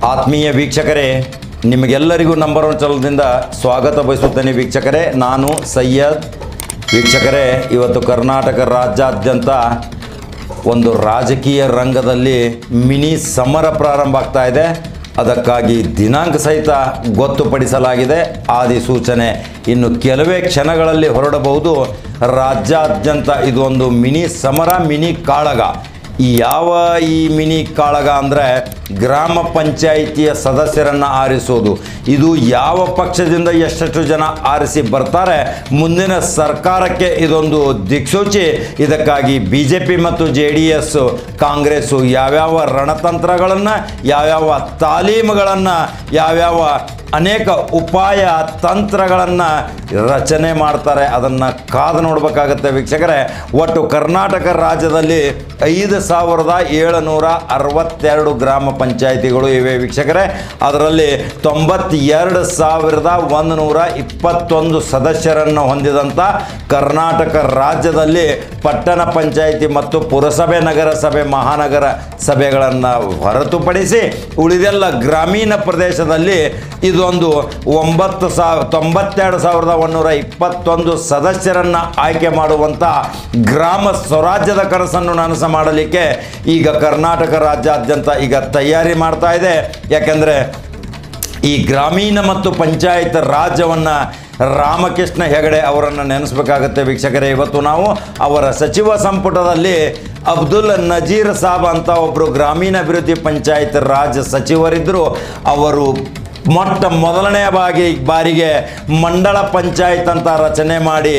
ಆತ್ಮೀಯ ವೀಕ್ಷಕರೇ ನಿಮಗೆಲ್ಲರಿಗೂ ನಂಬರ್ ಒನ್ ಚಾನಲ್ದಿಂದ ಸ್ವಾಗತ ಬಯಸುತ್ತೇನೆ ವೀಕ್ಷಕರೇ ನಾನು ಸಯ್ಯದ್ ವೀಕ್ಷಕರೇ ಇವತ್ತು ಕರ್ನಾಟಕ ರಾಜ್ಯಾದ್ಯಂತ ಒಂದು ರಾಜಕೀಯ ರಂಗದಲ್ಲಿ ಮಿನಿ ಸಮರ ಪ್ರಾರಂಭ ಆಗ್ತಾ ಇದೆ ಅದಕ್ಕಾಗಿ ದಿನಾಂಕ ಸಹಿತ ಗೊತ್ತುಪಡಿಸಲಾಗಿದೆ ಆದಿಸೂಚನೆ ಇನ್ನು ಕೆಲವೇ ಕ್ಷಣಗಳಲ್ಲಿ ಹೊರಡಬಹುದು ರಾಜ್ಯಾದ್ಯಂತ ಇದು ಒಂದು ಮಿನಿ ಸಮರ ಮಿನಿ ಕಾಳಗ ಈ ಯಾವ ಈ ಮಿನಿ ಕಾಳಗ ಅಂದರೆ ಗ್ರಾಮ ಪಂಚಾಯಿತಿಯ ಸದಸ್ಯರನ್ನು ಆರಿಸೋದು ಇದು ಯಾವ ಪಕ್ಷದಿಂದ ಎಷ್ಟೆಷ್ಟು ಜನ ಆರಿಸಿ ಬರ್ತಾರೆ ಮುಂದಿನ ಸರ್ಕಾರಕ್ಕೆ ಇದೊಂದು ದಿಕ್ಸೂಚಿ ಇದಕ್ಕಾಗಿ ಬಿ ಜೆ ಪಿ ಮತ್ತು ಜೆ ಡಿ ಎಸ್ ಕಾಂಗ್ರೆಸ್ಸು ಯಾವ್ಯಾವ ರಣತಂತ್ರಗಳನ್ನು ಯಾವ್ಯಾವ ತಾಲೀಮುಗಳನ್ನು ಯಾವ್ಯಾವ ಅನೇಕ ಉಪಾಯ ತಂತ್ರಗಳನ್ನು ರಚನೆ ಮಾಡ್ತಾರೆ ಅದನ್ನು ಕಾದು ನೋಡಬೇಕಾಗತ್ತೆ ವೀಕ್ಷಕರೇ ಒಟ್ಟು ಕರ್ನಾಟಕ ರಾಜ್ಯದಲ್ಲಿ ಐದು ಸಾವಿರದ ಏಳುನೂರ ಅರವತ್ತೆರಡು ಗ್ರಾಮ ಪಂಚಾಯಿತಿಗಳು ಇವೆ ವೀಕ್ಷಕರೇ ಅದರಲ್ಲಿ ತೊಂಬತ್ತೆರಡು ಸಾವಿರದ ಒಂದು ನೂರ ಇಪ್ಪತ್ತೊಂದು ಸದಸ್ಯರನ್ನು ಹೊಂದಿದಂಥ ಕರ್ನಾಟಕ ರಾಜ್ಯದಲ್ಲಿ ಪಟ್ಟಣ ಪಂಚಾಯಿತಿ ಮತ್ತು ಪುರಸಭೆ ನಗರಸಭೆ ಮಹಾನಗರ ಸಭೆಗಳನ್ನು ಹೊರತುಪಡಿಸಿ ಉಳಿದೆಲ್ಲ ಗ್ರಾಮೀಣ ಪ್ರದೇಶದಲ್ಲಿ ಇದೊಂದು ಒಂಬತ್ತು ಸಾವಿರ ತೊಂಬತ್ತೆರಡು ಸಾವಿರದ ಒಂದೂರ ಇಪ್ಪತ್ತೊಂದು ಸದಸ್ಯರನ್ನು ಆಯ್ಕೆ ಮಾಡುವಂಥ ಗ್ರಾಮ ಸ್ವರಾಜ್ಯದ ಕನಸನ್ನು ನನಸ ಮಾಡಲಿಕ್ಕೆ ಈಗ ಕರ್ನಾಟಕ ರಾಜ್ಯಾದ್ಯಂತ ಈಗ ತಯಾರಿ ಮಾಡ್ತಾ ಇದೆ ಯಾಕೆಂದರೆ ಈ ಗ್ರಾಮೀಣ ಮತ್ತು ಪಂಚಾಯತ್ ರಾಜ್ಯವನ್ನು ರಾಮಕೃಷ್ಣ ಹೆಗಡೆ ಅವರನ್ನು ನೆನೆಸ್ಬೇಕಾಗತ್ತೆ ವೀಕ್ಷಕರೇ ಇವತ್ತು ನಾವು ಅವರ ಸಚಿವ ಸಂಪುಟದಲ್ಲಿ ಅಬ್ದುಲ್ ನಜೀರ್ ಸಾಬ್ ಅಂತ ಒಬ್ಬರು ಗ್ರಾಮೀಣ ಅಭಿವೃದ್ಧಿ ಪಂಚಾಯತ್ ರಾಜ್ ಸಚಿವರಿದ್ದರು ಅವರು ಮೊಟ್ಟ ಮೊದಲನೆಯ ಬಾಗಿ ಬಾರಿಗೆ ಮಂಡಳ ಪಂಚಾಯತ್ ಅಂತ ರಚನೆ ಮಾಡಿ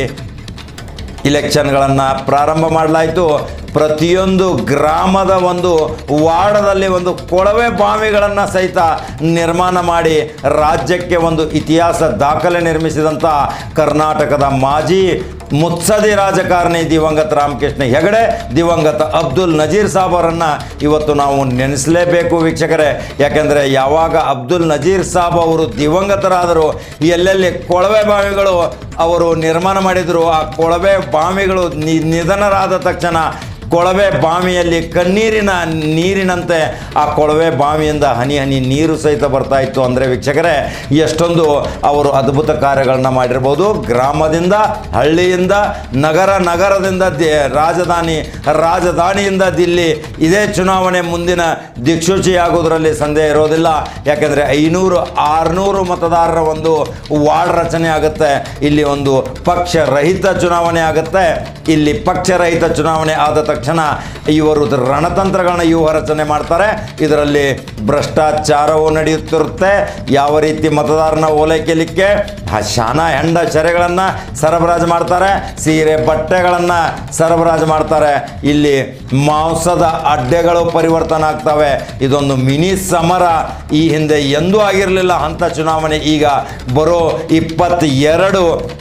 ಇಲೆಕ್ಷನ್ಗಳನ್ನು ಪ್ರಾರಂಭ ಮಾಡಲಾಯಿತು ಪ್ರತಿಯೊಂದು ಗ್ರಾಮದ ಒಂದು ವಾರ್ಡದಲ್ಲಿ ಒಂದು ಕೊಳವೆ ಬಾವಿಗಳನ್ನು ಸಹಿತ ನಿರ್ಮಾಣ ಮಾಡಿ ರಾಜ್ಯಕ್ಕೆ ಒಂದು ಇತಿಹಾಸ ದಾಖಲೆ ನಿರ್ಮಿಸಿದಂಥ ಕರ್ನಾಟಕದ ಮಾಜಿ ಮುತ್ಸದಿ ರಾಜಕಾರಣಿ ದಿವಂಗತ ರಾಮಕೃಷ್ಣ ಹೆಗಡೆ ದಿವಂಗತ ಅಬ್ದುಲ್ ನಜೀರ್ ಸಾಬ್ ಅವರನ್ನು ಇವತ್ತು ನಾವು ನೆನೆಸಲೇಬೇಕು ವೀಕ್ಷಕರೇ ಯಾಕೆಂದರೆ ಯಾವಾಗ ಅಬ್ದುಲ್ ನಜೀರ್ ಸಾಬ್ ಅವರು ದಿವಂಗತರಾದರು ಎಲ್ಲೆಲ್ಲಿ ಕೊಳವೆ ಬಾವಿಗಳು ಅವರು ನಿರ್ಮಾಣ ಮಾಡಿದರು ಆ ಕೊಳವೆ ಬಾವಿಗಳು ನಿ ನಿಧನರಾದ ತಕ್ಷಣ ಕೊಳವೆ ಬಾವಿಯಲ್ಲಿ ಕಣ್ಣೀರಿನ ನೀರಿನಂತೆ ಆ ಕೊಳವೆ ಬಾವಿಯಿಂದ ಹನಿ ಹನಿ ನೀರು ಸಹಿತ ಬರ್ತಾ ಇತ್ತು ಅಂದರೆ ವೀಕ್ಷಕರೇ ಎಷ್ಟೊಂದು ಅವರು ಅದ್ಭುತ ಕಾರ್ಯಗಳನ್ನ ಮಾಡಿರ್ಬೋದು ಗ್ರಾಮದಿಂದ ಹಳ್ಳಿಯಿಂದ ನಗರ ನಗರದಿಂದ ದಿ ರಾಜಧಾನಿ ರಾಜಧಾನಿಯಿಂದ ದಿಲ್ಲಿ ಇದೇ ಚುನಾವಣೆ ಮುಂದಿನ ದಿಕ್ಸೂಚಿಯಾಗೋದ್ರಲ್ಲಿ ಸಂದೇಹ ಇರೋದಿಲ್ಲ ಯಾಕೆಂದರೆ ಐನೂರು ಆರುನೂರು ಮತದಾರರ ಒಂದು ವಾರ್ಡ್ ರಚನೆ ಆಗುತ್ತೆ ಇಲ್ಲಿ ಒಂದು ಪಕ್ಷ ರಹಿತ ಚುನಾವಣೆ ಆಗುತ್ತೆ ಇಲ್ಲಿ ಪಕ್ಷರಹಿತ ಚುನಾವಣೆ ಆದ ತಕ್ಷಣ ಇವರು ರಣತಂತ್ರಗಳನ್ನ ವ್ಯೂಹ ರಚನೆ ಮಾಡ್ತಾರೆ ಇದರಲ್ಲಿ ಭ್ರಷ್ಟಾಚಾರವು ನಡೆಯುತ್ತಿರುತ್ತೆ ಯಾವ ರೀತಿ ಮತದಾರನ ಓಲೈಕೆಲಿಕ್ಕೆ ಹ- ಶಾನ ಹೆಂಡ ಶರೆಗಳನ್ನು ಸರಬರಾಜು ಮಾಡ್ತಾರೆ ಸೀರೆ ಬಟ್ಟೆಗಳನ್ನು ಸರಬರಾಜು ಮಾಡ್ತಾರೆ ಇಲ್ಲಿ ಮಾಂಸದ ಅಡ್ಡೆಗಳು ಪರಿವರ್ತನೆ ಆಗ್ತವೆ ಇದೊಂದು ಮಿನಿ ಸಮರ ಈ ಹಿಂದೆ ಎಂದೂ ಆಗಿರಲಿಲ್ಲ ಅಂಥ ಚುನಾವಣೆ ಈಗ ಬರೋ ಇಪ್ಪತ್ತೆರಡು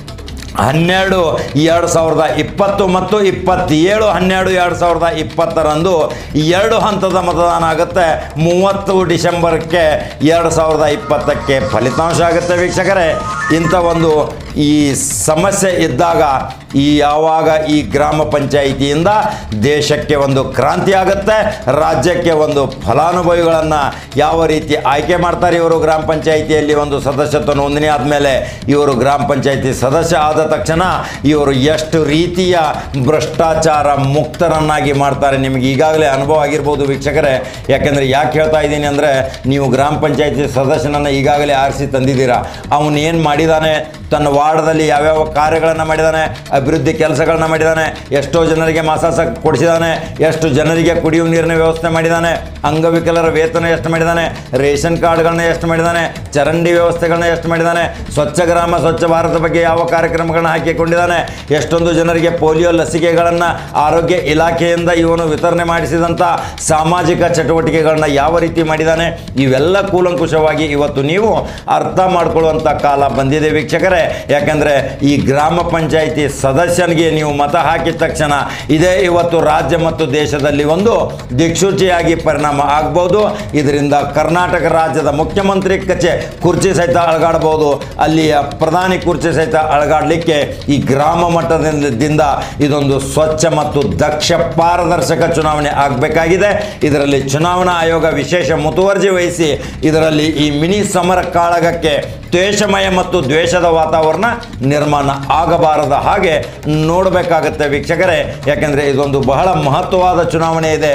ಹನ್ನೆರಡು ಎರಡು ಸಾವಿರದ ಇಪ್ಪತ್ತು ಮತ್ತು ಇಪ್ಪತ್ತೇಳು ಹನ್ನೆರಡು ಎರಡು ಸಾವಿರದ ಇಪ್ಪತ್ತರಂದು ಎರಡು ಹಂತದ ಮತದಾನ ಆಗುತ್ತೆ ಮೂವತ್ತು ಡಿಸೆಂಬರ್ಗೆ ಎರಡು ಸಾವಿರದ ಇಪ್ಪತ್ತಕ್ಕೆ ಫಲಿತಾಂಶ ಆಗುತ್ತೆ ವೀಕ್ಷಕರೇ ಇಂಥ ಒಂದು ಈ ಸಮಸ್ಯೆ ಇದ್ದಾಗ ಈ ಯಾವಾಗ ಈ ಗ್ರಾಮ ಪಂಚಾಯಿತಿಯಿಂದ ದೇಶಕ್ಕೆ ಒಂದು ಕ್ರಾಂತಿ ಆಗುತ್ತೆ ರಾಜ್ಯಕ್ಕೆ ಒಂದು ಫಲಾನುಭವಿಗಳನ್ನು ಯಾವ ರೀತಿ ಆಯ್ಕೆ ಮಾಡ್ತಾರೆ ಇವರು ಗ್ರಾಮ ಪಂಚಾಯಿತಿಯಲ್ಲಿ ಒಂದು ಸದಸ್ಯತ್ವ ನೋಂದಣಿ ಆದಮೇಲೆ ಇವರು ಗ್ರಾಮ ಪಂಚಾಯಿತಿ ಸದಸ್ಯ ಆದ ತಕ್ಷಣ ಇವರು ಎಷ್ಟು ರೀತಿಯ ಭ್ರಷ್ಟಾಚಾರ ಮುಕ್ತರನ್ನಾಗಿ ಮಾಡ್ತಾರೆ ನಿಮಗೆ ಈಗಾಗಲೇ ಅನುಭವ ಆಗಿರ್ಬೋದು ವೀಕ್ಷಕರೇ ಯಾಕೆಂದರೆ ಯಾಕೆ ಹೇಳ್ತಾ ಇದ್ದೀನಿ ಅಂದರೆ ನೀವು ಗ್ರಾಮ ಪಂಚಾಯಿತಿ ಸದಸ್ಯನನ್ನು ಈಗಾಗಲೇ ಆರಿಸಿ ತಂದಿದ್ದೀರಾ ಅವನು ಏನು ಮಾಡಿದಾನೆ ತನ್ನ ವಾರ್ಡದಲ್ಲಿ ಯಾವ್ಯಾವ ಕಾರ್ಯಗಳನ್ನು ಮಾಡಿದಾನೆ ಅಭಿವೃದ್ಧಿ ಕೆಲಸಗಳನ್ನ ಮಾಡಿದಾನೆ ಎಷ್ಟೋ ಜನರಿಗೆ ಮಾಸಾಸ ಕೊಡಿಸಿದಾನೆ ಎಷ್ಟು ಜನರಿಗೆ ಕುಡಿಯುವ ನೀರಿನ ವ್ಯವಸ್ಥೆ ಮಾಡಿದಾನೆ ಅಂಗವಿಕಲರ ವೇತನ ಎಷ್ಟು ಮಾಡಿದಾನೆ ರೇಷನ್ ಕಾರ್ಡ್ಗಳನ್ನ ಎಷ್ಟು ಮಾಡಿದಾನೆ ಚರಂಡಿ ವ್ಯವಸ್ಥೆಗಳನ್ನ ಎಷ್ಟು ಮಾಡಿದಾನೆ ಸ್ವಚ್ಛ ಗ್ರಾಮ ಸ್ವಚ್ಛ ಭಾರತ ಬಗ್ಗೆ ಯಾವ ಕಾರ್ಯಕ್ರಮಗಳನ್ನ ಹಾಕಿಕೊಂಡಿದ್ದಾನೆ ಎಷ್ಟೊಂದು ಜನರಿಗೆ ಪೋಲಿಯೋ ಲಸಿಕೆಗಳನ್ನು ಆರೋಗ್ಯ ಇಲಾಖೆಯಿಂದ ಇವನು ವಿತರಣೆ ಮಾಡಿಸಿದಂಥ ಸಾಮಾಜಿಕ ಚಟುವಟಿಕೆಗಳನ್ನ ಯಾವ ರೀತಿ ಮಾಡಿದ್ದಾನೆ ಇವೆಲ್ಲ ಕೂಲಂಕುಷವಾಗಿ ಇವತ್ತು ನೀವು ಅರ್ಥ ಮಾಡ್ಕೊಳ್ಳುವಂಥ ಕಾಲ ಬಂದಿದೆ ವೀಕ್ಷಕರೇ ಯಾಕಂದರೆ ಈ ಗ್ರಾಮ ಪಂಚಾಯಿತಿ ಸದಸ್ಯನಿಗೆ ನೀವು ಮತ ಹಾಕಿದ ತಕ್ಷಣ ಇದೇ ಇವತ್ತು ರಾಜ್ಯ ಮತ್ತು ದೇಶದಲ್ಲಿ ಒಂದು ದಿಕ್ಸೂಚಿಯಾಗಿ ಪರಿಣಾಮ ಆಗ್ಬೋದು ಇದರಿಂದ ಕರ್ನಾಟಕ ರಾಜ್ಯದ ಮುಖ್ಯಮಂತ್ರಿ ಕಚೆ ಕುರ್ಚಿ ಸಹಿತ ಅಳಗಾಡಬಹುದು ಅಲ್ಲಿಯ ಪ್ರಧಾನಿ ಕುರ್ಚಿ ಸಹಿತ ಅಳಗಾಡಲಿಕ್ಕೆ ಈ ಗ್ರಾಮ ಮಟ್ಟದಿಂದ ದಿಂದ ಇದೊಂದು ಸ್ವಚ್ಛ ಮತ್ತು ದಕ್ಷ ಪಾರದರ್ಶಕ ಚುನಾವಣೆ ಆಗಬೇಕಾಗಿದೆ ಇದರಲ್ಲಿ ಚುನಾವಣಾ ಆಯೋಗ ವಿಶೇಷ ಮುತುವರ್ಜಿ ವಹಿಸಿ ಇದರಲ್ಲಿ ಈ ಮಿನಿ ಸಮರ ಕಾಳಗಕ್ಕೆ ದ್ವೇಷಮಯ ಮತ್ತು ದ್ವೇಷದ ವಾತಾವರಣ ನಿರ್ಮಾಣ ಆಗಬಾರದ ಹಾಗೆ ನೋಡಬೇಕಾಗತ್ತೆ ವೀಕ್ಷಕರೇ ಯಾಕೆಂದರೆ ಇದೊಂದು ಬಹಳ ಮಹತ್ವವಾದ ಚುನಾವಣೆ ಇದೆ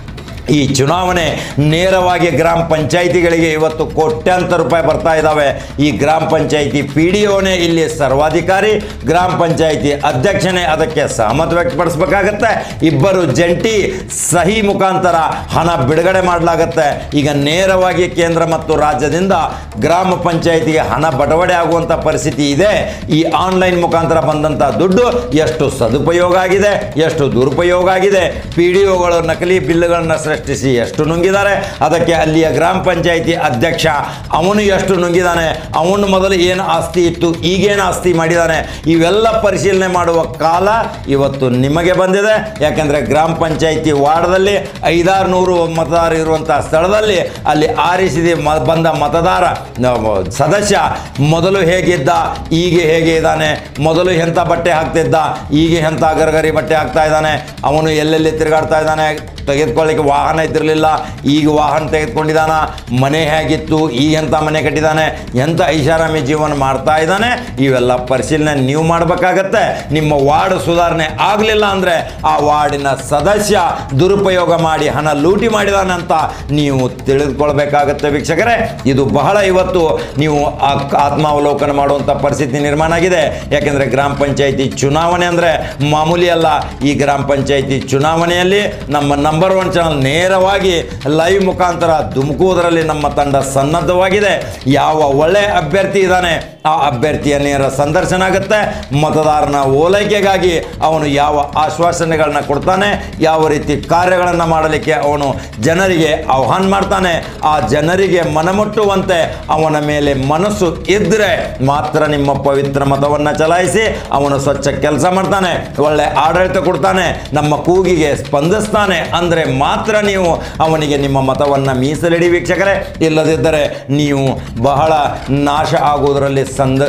ಈ ಚುನಾವಣೆ ನೇರವಾಗಿ ಗ್ರಾಮ ಪಂಚಾಯಿತಿಗಳಿಗೆ ಇವತ್ತು ಕೋಟ್ಯಾಂತರ ರೂಪಾಯಿ ಬರ್ತಾ ಇದ್ದಾವೆ ಈ ಗ್ರಾಮ ಪಂಚಾಯಿತಿ ಪಿ ಡಿ ಒನೇ ಇಲ್ಲಿ ಸರ್ವಾಧಿಕಾರಿ ಗ್ರಾಮ ಪಂಚಾಯಿತಿ ಅಧ್ಯಕ್ಷನೇ ಅದಕ್ಕೆ ಸಹಮತ ವ್ಯಕ್ತಪಡಿಸ್ಬೇಕಾಗತ್ತೆ ಇಬ್ಬರು ಜಂಟಿ ಸಹಿ ಮುಖಾಂತರ ಹಣ ಬಿಡುಗಡೆ ಮಾಡಲಾಗತ್ತೆ ಈಗ ನೇರವಾಗಿ ಕೇಂದ್ರ ಮತ್ತು ರಾಜ್ಯದಿಂದ ಗ್ರಾಮ ಪಂಚಾಯಿತಿಗೆ ಹಣ ಬಟವಡೆ ಆಗುವಂಥ ಪರಿಸ್ಥಿತಿ ಇದೆ ಈ ಆನ್ಲೈನ್ ಮುಖಾಂತರ ಬಂದಂಥ ದುಡ್ಡು ಎಷ್ಟು ಸದುಪಯೋಗ ಆಗಿದೆ ಎಷ್ಟು ದುರುಪಯೋಗ ಆಗಿದೆ ಪಿ ಡಿ ಒಗಳು ನಕಲಿ ಬಿಲ್ಗಳನ್ನು ಸೃಷ್ಟಿಸಿ ಎಷ್ಟು ನುಂಗಿದ್ದಾರೆ ಅದಕ್ಕೆ ಅಲ್ಲಿಯ ಗ್ರಾಮ ಪಂಚಾಯಿತಿ ಅಧ್ಯಕ್ಷ ಅವನು ಎಷ್ಟು ನುಂಗಿದ್ದಾನೆ ಅವನು ಮೊದಲು ಏನು ಆಸ್ತಿ ಇತ್ತು ಈಗೇನು ಆಸ್ತಿ ಮಾಡಿದ್ದಾನೆ ಇವೆಲ್ಲ ಪರಿಶೀಲನೆ ಮಾಡುವ ಕಾಲ ಇವತ್ತು ನಿಮಗೆ ಬಂದಿದೆ ಯಾಕೆಂದರೆ ಗ್ರಾಮ ಪಂಚಾಯಿತಿ ವಾರ್ಡ್ದಲ್ಲಿ ಐದಾರು ನೂರು ಮತದಾರ ಇರುವಂಥ ಸ್ಥಳದಲ್ಲಿ ಅಲ್ಲಿ ಆರಿಸಿದ ಮ ಬಂದ ಮತದಾರ ನ- ಸದಸ್ಯ ಮೊದಲು ಹೇಗಿದ್ದ ಈಗ ಹೇಗೆ ಇದ್ದಾನೆ ಮೊದಲು ಎಂಥ ಬಟ್ಟೆ ಹಾಕ್ತಿದ್ದ ಈಗ ಎಂಥ ಗರಗರಿ ಬಟ್ಟೆ ಹಾಕ್ತಾ ಇದ್ದಾನೆ ಅವನು ಎಲ್ಲೆಲ್ಲಿ ತಿರುಗಾಡ್ತಾ ಇದ್ದಾನೆ ತೆಗೆದುಕೊಳ್ಳಿಕ್ಕೆ ವಾಹನ ಇದ್ದಿರಲಿಲ್ಲ ಈಗ ವಾಹನ ತೆಗೆದುಕೊಂಡಿದ್ದಾನ ಮನೆ ಹೇಗಿತ್ತು ಈಗ ಎಂಥ ಮನೆ ಕಟ್ಟಿದ್ದಾನೆ ಎಂಥ ಐಷಾರಾಮಿ ಜೀವನ ಮಾಡ್ತಾ ಇದ್ದಾನೆ ಇವೆಲ್ಲ ಪರಿಶೀಲನೆ ನೀವು ಮಾಡಬೇಕಾಗತ್ತೆ ನಿಮ್ಮ ವಾರ್ಡ್ ಸುಧಾರಣೆ ಆಗಲಿಲ್ಲ ಅಂದರೆ ಆ ವಾರ್ಡಿನ ಸದಸ್ಯ ದುರುಪಯೋಗ ಮಾಡಿ ಹಣ ಲೂಟಿ ಮಾಡಿದಾನೆ ಅಂತ ನೀವು ತಿಳಿದುಕೊಳ್ಬೇಕಾಗತ್ತೆ ವೀಕ್ಷಕರೇ ಇದು ಬಹಳ ಇವತ್ತು ನೀವು ಆ- ಆತ್ಮಾವಲೋಕನ ಮಾಡುವಂಥ ಪರಿಸ್ಥಿತಿ ನಿರ್ಮಾಣ ಆಗಿದೆ ಯಾಕೆಂದರೆ ಗ್ರಾಮ ಪಂಚಾಯಿತಿ ಚುನಾವಣೆ ಅಂದರೆ ಮಾಮೂಲಿ ಅಲ್ಲ ಈ ಗ್ರಾಮ ಪಂಚಾಯಿತಿ ಚುನಾವಣೆಯಲ್ಲಿ ನಮ್ಮ ನಂಬರ್ ಒನ್ ಚಾನಲ್ ನೇರವಾಗಿ ಲೈವ್ ಮುಖಾಂತರ ಧುಮುಕುವುದರಲ್ಲಿ ನಮ್ಮ ತಂಡ ಸನ್ನದ್ಧವಾಗಿದೆ ಯಾವ ಒಳ್ಳೆ ಅಭ್ಯರ್ಥಿ ಇದ್ದಾನೆ ಆ ಅಭ್ಯರ್ಥಿಯ ನೇರ ಸಂದರ್ಶನ ಆಗುತ್ತೆ ಮತದಾರನ ಓಲೈಕೆಗಾಗಿ ಅವನು ಯಾವ ಆಶ್ವಾಸನೆಗಳನ್ನ ಕೊಡ್ತಾನೆ ಯಾವ ರೀತಿ ಕಾರ್ಯಗಳನ್ನು ಮಾಡಲಿಕ್ಕೆ ಅವನು ಜನರಿಗೆ ಆಹ್ವಾನ ಮಾಡ್ತಾನೆ ಆ ಜನರಿಗೆ ಮನಮುಟ್ಟುವಂತೆ ಅವನ ಮೇಲೆ ಮನಸ್ಸು ಇದ್ದರೆ ಮಾತ್ರ ನಿಮ್ಮ ಪವಿತ್ರ ಮತವನ್ನು ಚಲಾಯಿಸಿ ಅವನು ಸ್ವಚ್ಛ ಕೆಲಸ ಮಾಡ್ತಾನೆ ಒಳ್ಳೆ ಆಡಳಿತ ಕೊಡ್ತಾನೆ ನಮ್ಮ ಕೂಗಿಗೆ ಸ್ಪಂದಿಸ್ತಾನೆ ಅಂದರೆ ಮಾತ್ರ ನೀವು ಅವನಿಗೆ ನಿಮ್ಮ ಮತವನ್ನು ಮೀಸಲಿಡಿ ವೀಕ್ಷಕರೇ ಇಲ್ಲದಿದ್ದರೆ ನೀವು ಬಹಳ ನಾಶ ಆಗುವುದರಲ್ಲಿ ಸಂದ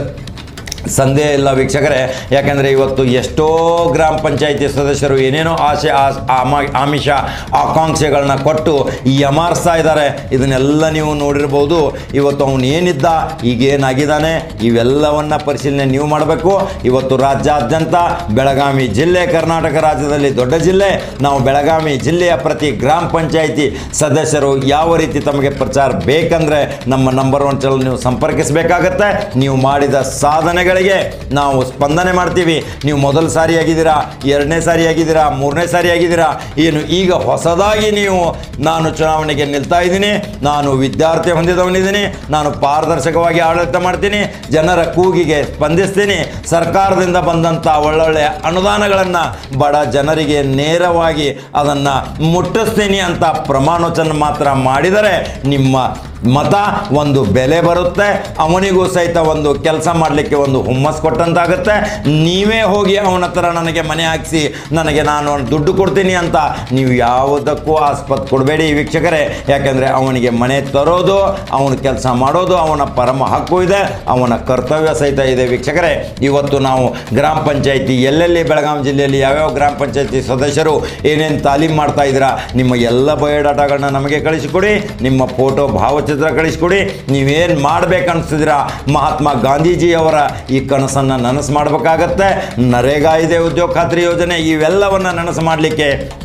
ಸಂದೇಹ ಇಲ್ಲ ವೀಕ್ಷಕರೇ ಯಾಕೆಂದರೆ ಇವತ್ತು ಎಷ್ಟೋ ಗ್ರಾಮ ಪಂಚಾಯಿತಿ ಸದಸ್ಯರು ಏನೇನೋ ಆಸೆ ಆಸ್- ಆಮ ಆಮಿಷ ಆಕಾಂಕ್ಷೆಗಳನ್ನ ಕೊಟ್ಟು ಯಮಾರಿಸ್ತಾ ಇದ್ದಾರೆ ಇದನ್ನೆಲ್ಲ ನೀವು ನೋಡಿರ್ಬೋದು ಇವತ್ತು ಅವನು ಏನಿದ್ದ ಈಗೇನಾಗಿದ್ದಾನೆ ಇವೆಲ್ಲವನ್ನ ಪರಿಶೀಲನೆ ನೀವು ಮಾಡಬೇಕು ಇವತ್ತು ರಾಜ್ಯಾದ್ಯಂತ ಬೆಳಗಾವಿ ಜಿಲ್ಲೆ ಕರ್ನಾಟಕ ರಾಜ್ಯದಲ್ಲಿ ದೊಡ್ಡ ಜಿಲ್ಲೆ ನಾವು ಬೆಳಗಾವಿ ಜಿಲ್ಲೆಯ ಪ್ರತಿ ಗ್ರಾಮ ಪಂಚಾಯಿತಿ ಸದಸ್ಯರು ಯಾವ ರೀತಿ ತಮಗೆ ಪ್ರಚಾರ ಬೇಕಂದ್ರೆ ನಮ್ಮ ನಂಬರ್ ಒನ್ ಚಾನಲ್ ನೀವು ಸಂಪರ್ಕಿಸಬೇಕಾಗತ್ತೆ ನೀವು ಮಾಡಿದ ಸಾಧನೆಗಳಿಗೆ ನಾವು ಸ್ಪಂದನೆ ಮಾಡ್ತೀವಿ ನೀವು ಮೊದಲ ಸಾರಿ ಆಗಿದ್ದೀರಾ ಎರಡನೇ ಸಾರಿ ಆಗಿದ್ದೀರಾ ಮೂರನೇ ಸಾರಿ ಆಗಿದ್ದೀರಾ ಏನು ಈಗ ಹೊಸದಾಗಿ ನೀವು ನಾನು ಚುನಾವಣೆಗೆ ನಿಲ್ತಾ ಇದ್ದೀನಿ ನಾನು ವಿದ್ಯಾರ್ಥಿ ಹೊಂದಿದವನಿದ್ದೀನಿ ನಾನು ಪಾರದರ್ಶಕವಾಗಿ ಆಡಳಿತ ಮಾಡ್ತೀನಿ ಜನರ ಕೂಗಿಗೆ ಸ್ಪಂದಿಸ್ತೀನಿ ಸರ್ಕಾರದಿಂದ ಬಂದಂಥ ಒಳ್ಳೊಳ್ಳೆಯ ಅನುದಾನಗಳನ್ನು ಬಡ ಜನರಿಗೆ ನೇರವಾಗಿ ಅದನ್ನು ಮುಟ್ಟಿಸ್ತೀನಿ ಅಂತ ಪ್ರಮಾಣವಚನ ಮಾತ್ರ ಮಾಡಿದರೆ ನಿಮ್ಮ ಮತ ಒಂದು ಬೆಲೆ ಬರುತ್ತೆ ಅವನಿಗೂ ಸಹಿತ ಒಂದು ಕೆಲಸ ಮಾಡಲಿಕ್ಕೆ ಒಂದು ಹುಮ್ಮಸ್ ಕೊಟ್ಟಂತಾಗುತ್ತೆ ನೀವೇ ಹೋಗಿ ಅವನ ಹತ್ರ ನನಗೆ ಮನೆ ಹಾಕಿಸಿ ನನಗೆ ನಾನು ದುಡ್ಡು ಕೊಡ್ತೀನಿ ಅಂತ ನೀವು ಯಾವುದಕ್ಕೂ ಆಸ್ಪತ್ ಕೊಡಬೇಡಿ ವೀಕ್ಷಕರೇ ಯಾಕೆಂದರೆ ಅವನಿಗೆ ಮನೆ ತರೋದು ಅವನ ಕೆಲಸ ಮಾಡೋದು ಅವನ ಪರಮ ಹಕ್ಕು ಇದೆ ಅವನ ಕರ್ತವ್ಯ ಸಹಿತ ಇದೆ ವೀಕ್ಷಕರೇ ಇವತ್ತು ನಾವು ಗ್ರಾಮ ಪಂಚಾಯಿತಿ ಎಲ್ಲೆಲ್ಲಿ ಬೆಳಗಾವಿ ಜಿಲ್ಲೆಯಲ್ಲಿ ಯಾವ್ಯಾವ ಗ್ರಾಮ ಪಂಚಾಯಿತಿ ಸದಸ್ಯರು ಏನೇನು ತಾಲೀಮ್ ಮಾಡ್ತಾ ಇದ್ದೀರಾ ನಿಮ್ಮ ಎಲ್ಲ ಬಯೋಡಾಟಾಗಳನ್ನ ನಮಗೆ ಕಳಿಸಿಕೊಡಿ ನಿಮ್ಮ ಫೋಟೋ ಭಾವಚಿತ್ರ ಕಳಿಸ್ಕೊಡಿ ನೀವೇನು ಮಾಡ್ಬೇಕನ್ನಿಸ್ತಿದ್ದೀರಾ ಮಹಾತ್ಮ ಗಾಂಧೀಜಿಯವರ ಈ ಕನಸನ್ನು ನನಸು ಮಾಡಬೇಕಾಗತ್ತೆ ನರೇಗಾ ಇದೆ ಉದ್ಯೋಗ ಖಾತ್ರಿ ಯೋಜನೆ ಇವೆಲ್ಲವನ್ನು ನನಸು ಮಾಡಲಿಕ್ಕೆ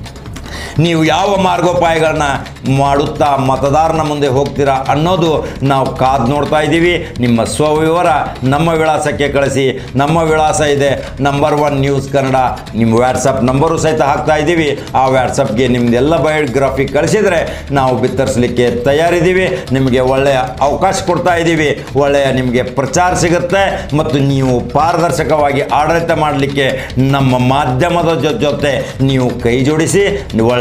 ನೀವು ಯಾವ ಮಾರ್ಗೋಪಾಯಗಳನ್ನ ಮಾಡುತ್ತಾ ಮತದಾರನ ಮುಂದೆ ಹೋಗ್ತೀರಾ ಅನ್ನೋದು ನಾವು ಕಾದು ನೋಡ್ತಾ ಇದ್ದೀವಿ ನಿಮ್ಮ ಸ್ವವಿವರ ನಮ್ಮ ವಿಳಾಸಕ್ಕೆ ಕಳಿಸಿ ನಮ್ಮ ವಿಳಾಸ ಇದೆ ನಂಬರ್ ಒನ್ ನ್ಯೂಸ್ ಕನ್ನಡ ನಿಮ್ಮ ವ್ಯಾಟ್ಸಪ್ ನಂಬರು ಸಹಿತ ಹಾಕ್ತಾ ಇದ್ದೀವಿ ಆ ವ್ಯಾಟ್ಸಪ್ಗೆ ನಿಮ್ಮದೆಲ್ಲ ಬಯೋಗ್ರಫಿ ಕಳಿಸಿದರೆ ನಾವು ಬಿತ್ತರಿಸಲಿಕ್ಕೆ ತಯಾರಿದ್ದೀವಿ ನಿಮಗೆ ಒಳ್ಳೆಯ ಅವಕಾಶ ಕೊಡ್ತಾ ಇದ್ದೀವಿ ಒಳ್ಳೆಯ ನಿಮಗೆ ಪ್ರಚಾರ ಸಿಗುತ್ತೆ ಮತ್ತು ನೀವು ಪಾರದರ್ಶಕವಾಗಿ ಆಡಳಿತ ಮಾಡಲಿಕ್ಕೆ ನಮ್ಮ ಮಾಧ್ಯಮದ ಜೊ- ಜೊತೆ ನೀವು ಕೈ ಜೋಡಿಸಿ ಒಳ್ಳೆಯ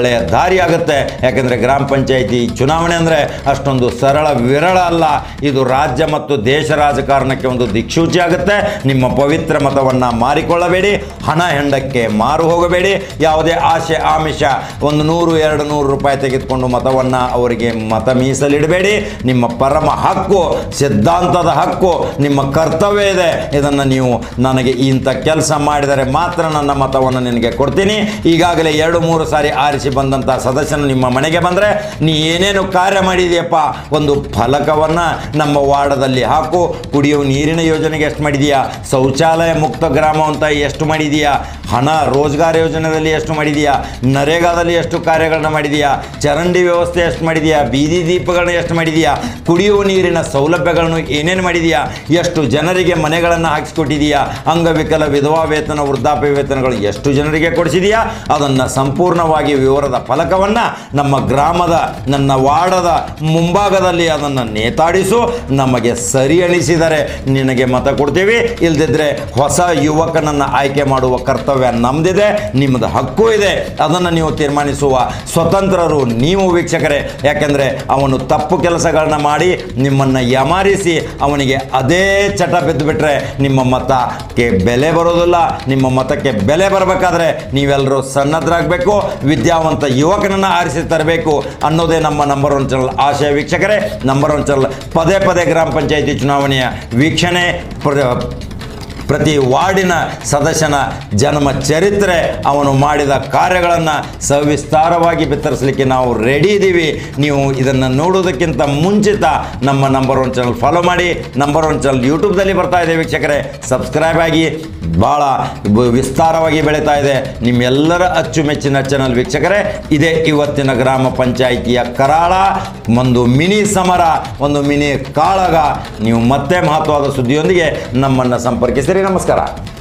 ಒಳ್ಳೆಯ ದಾರಿ ಆಗುತ್ತೆ ಯಾಕೆಂದರೆ ಗ್ರಾಮ ಪಂಚಾಯಿತಿ ಚುನಾವಣೆ ಅಂದರೆ ಅಷ್ಟೊಂದು ಸರಳ ವಿರಳ ಅಲ್ಲ ಇದು ರಾಜ್ಯ ಮತ್ತು ದೇಶ ರಾಜಕಾರಣಕ್ಕೆ ಒಂದು ದಿಕ್ಸೂಚಿ ಆಗುತ್ತೆ ನಿಮ್ಮ ಪವಿತ್ರ ಮತವನ್ನು ಮಾರಿಕೊಳ್ಳಬೇಡಿ ಹಣ ಹೆಂಡಕ್ಕೆ ಮಾರು ಹೋಗಬೇಡಿ ಯಾವುದೇ ಆಶೆ ಆಮಿಷ ಒಂದು ನೂರು ಎರಡು ನೂರು ರೂಪಾಯಿ ತೆಗೆದುಕೊಂಡು ಮತವನ್ನು ಅವರಿಗೆ ಮತ ಮೀಸಲಿಡಬೇಡಿ ನಿಮ್ಮ ಪರಮ ಹಕ್ಕು ಸಿದ್ಧಾಂತದ ಹಕ್ಕು ನಿಮ್ಮ ಕರ್ತವ್ಯ ಇದೆ ಇದನ್ನು ನೀವು ನನಗೆ ಇಂಥ ಕೆಲಸ ಮಾಡಿದರೆ ಮಾತ್ರ ನನ್ನ ಮತವನ್ನು ನಿನಗೆ ಕೊಡ್ತೀನಿ ಈಗಾಗಲೇ ಎರಡು ಮೂರು ಸಾರಿ ಆರಿಸಿ ಬಂದಂಥ ಸದಸ್ಯನು ನಿಮ್ಮ ಮನೆಗೆ ಬಂದರೆ ನೀ ಏನೇನು ಕಾರ್ಯ ಮಾಡಿದೆಯಪ್ಪ ಒಂದು ಫಲಕವನ್ನು ನಮ್ಮ ವಾರ್ಡದಲ್ಲಿ ಹಾಕು ಕುಡಿಯುವ ನೀರಿನ ಯೋಜನೆಗೆ ಎಷ್ಟು ಮಾಡಿದೀಯಾ ಶೌಚಾಲಯ ಮುಕ್ತ ಗ್ರಾಮ ಅಂತ ಎಷ್ಟು ಮಾಡಿದೀಯಾ ಹಣ ರೋಜ್ಗಾರ್ ಯೋಜನೆಯಲ್ಲಿ ಎಷ್ಟು ಮಾಡಿದೀಯಾ ನರೇಗಾದಲ್ಲಿ ಎಷ್ಟು ಕಾರ್ಯಗಳನ್ನ ಮಾಡಿದೀಯಾ ಚರಂಡಿ ವ್ಯವಸ್ಥೆ ಎಷ್ಟು ಮಾಡಿದೀಯಾ ಬೀದಿ ದೀಪಗಳನ್ನ ಎಷ್ಟು ಮಾಡಿದೀಯಾ ಕುಡಿಯುವ ನೀರಿನ ಸೌಲಭ್ಯಗಳನ್ನು ಏನೇನು ಮಾಡಿದೀಯಾ ಎಷ್ಟು ಜನರಿಗೆ ಮನೆಗಳನ್ನು ಹಾಕಿಸ್ಕೊಟ್ಟಿದೀಯಾ ಅಂಗವಿಕಲ ವಿಧವಾ ವೇತನ ವೃದ್ಧಾಪ್ಯ ವೇತನಗಳು ಎಷ್ಟು ಜನರಿಗೆ ಕೊಡಿಸಿದೀಯಾ ಅದನ್ನು ಸಂಪೂರ್ಣವಾಗಿ ವಿವರದ ಫಲಕವನ್ನು ನಮ್ಮ ಗ್ರಾಮದ ನನ್ನ ವಾರ್ಡದ ಮುಂಭಾಗದಲ್ಲಿ ಅದನ್ನು ನೇತಾಡಿಸು ನಮಗೆ ಸರಿ ಅನಿಸಿದರೆ ನಿನಗೆ ಮತ ಕೊಡ್ತೀವಿ ಇಲ್ದಿದ್ರೆ ಹೊಸ ಯುವಕನನ್ನು ಆಯ್ಕೆ ಮಾಡುವ ಕರ್ತವ್ಯ ನಮ್ಮದಿದೆ ನಿಮ್ಮದು ಹಕ್ಕು ಇದೆ ಅದನ್ನು ನೀವು ತೀರ್ಮಾನಿಸುವ ಸ್ವತಂತ್ರರು ನೀವು ವೀಕ್ಷಕರೇ ಯಾಕೆಂದರೆ ಅವನು ತಪ್ಪು ಕೆಲಸಗಳನ್ನ ಮಾಡಿ ನಿಮ್ಮನ್ನು ಯಮಾರಿಸಿ ಅವನಿಗೆ ಅದೇ ಚಟ ಬಿದ್ದುಬಿಟ್ರೆ ನಿಮ್ಮ ಮತಕ್ಕೆ ಬೆಲೆ ಬರೋದಿಲ್ಲ ನಿಮ್ಮ ಮತಕ್ಕೆ ಬೆಲೆ ಬರಬೇಕಾದ್ರೆ ನೀವೆಲ್ಲರೂ ಸನ್ನದ್ಧರಾಗಬೇಕು ವಿದ್ಯಾವಂತ ಯುವಕನನ್ನು ಆರಿಸಿ ತರಬೇಕು ಅನ್ನೋದೇ ನಮ್ಮ ನಂಬರ್ ಒನ್ ಚಾನಲ್ ಆಶಯ ವೀಕ್ಷಕರೇ ನಂಬರ್ ಒನ್ ಚಾನಲ್ ಪದೇ ಪದೇ ಗ್ರಾಮ ಪಂಚಾಯಿತಿ ಚುನಾವಣೆಯ ವೀಕ್ಷಣೆ ಪ್ರ- ಪ್ರತಿ ವಾರ್ಡಿನ ಸದಸ್ಯನ ಜನ್ಮ ಚರಿತ್ರೆ ಅವನು ಮಾಡಿದ ಕಾರ್ಯಗಳನ್ನು ಸವಿಸ್ತಾರವಾಗಿ ಬಿತ್ತರಿಸಲಿಕ್ಕೆ ನಾವು ರೆಡಿ ಇದ್ದೀವಿ ನೀವು ಇದನ್ನು ನೋಡೋದಕ್ಕಿಂತ ಮುಂಚಿತ ನಮ್ಮ ನಂಬರ್ ಒನ್ ಚಾನಲ್ ಫಾಲೋ ಮಾಡಿ ನಂಬರ್ ಒನ್ ಚಾನಲ್ ಯೂಟ್ಯೂಬ್ದಲ್ಲಿ ಬರ್ತಾ ಇದೆ ವೀಕ್ಷಕರೇ ಸಬ್ಸ್ಕ್ರೈಬ್ ಆಗಿ ಭಾಳ ಬ- ವಿಸ್ತಾರವಾಗಿ ಬೆಳೀತಾ ಇದೆ ನಿಮ್ಮೆಲ್ಲರ ಅಚ್ಚುಮೆಚ್ಚಿನ ಚಾನಲ್ ವೀಕ್ಷಕರೇ ಇದೇ ಇವತ್ತಿನ ಗ್ರಾಮ ಪಂಚಾಯಿತಿಯ ಕರಾಳ ಒಂದು ಮಿನಿ ಸಮರ ಒಂದು ಮಿನಿ ಕಾಳಗ ನೀವು ಮತ್ತೆ ಮಹತ್ವದ ಸುದ್ದಿಯೊಂದಿಗೆ ನಮ್ಮನ್ನು ಸಂಪರ್ಕಿಸಿರಿ ನಮಸ್ಕಾರ